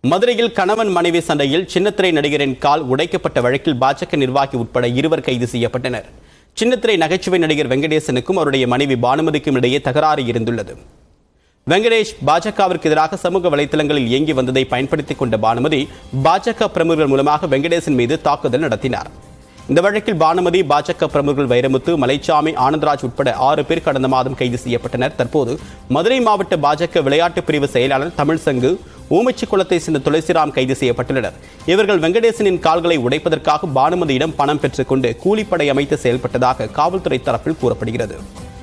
மதுரையில் கணவன் மனைவி சண்டையில் சின்னத்திரை நடிகரின் கால் உடைக்கப்பட்ட வழக்கில் பாஜக நிர்வாகி உட்பட இருவர் கைது செய்யப்பட்டனர் சின்னத்திரை நகைச்சுவை நடிகர் வெங்கடேசனுக்கும் அவருடைய மனைவி பானுமதிக்கும் இடையே தகராறு இருந்துள்ளது வெங்கடேஷ் பாஜகவிற்கு எதிராக சமூக வலைதளங்களில் இயங்கி வந்ததை பயன்படுத்திக் கொண்ட பானுமதி பாஜக பிரமுகர்கள் மூலமாக வெங்கடேசன் மீது தாக்குதல் நடத்தினார் இந்த வழக்கில் பானுமதி பாஜக பிரமுகர்கள் வைரமுத்து மலைச்சாமி ஆனந்தராஜ் உட்பட ஆறு பேர் கடந்த மாதம் கைது செய்யப்பட்டனர் தற்போது மதுரை மாவட்ட பாஜக விளையாட்டு பிரிவு செயலாளர் தமிழ்சங்கு ஊமச்சி குளத்தை சேர்ந்த துளசிராம் கைது செய்யப்பட்டுள்ளனர் இவர்கள் வெங்கடேசனின் கால்களை உடைப்பதற்காக பானுமதியிடம் பணம் பெற்றுக்கொண்டு கூலிப்படை அமைத்து செயல்பட்டதாக காவல்துறை தரப்பில் கூறப்படுகிறது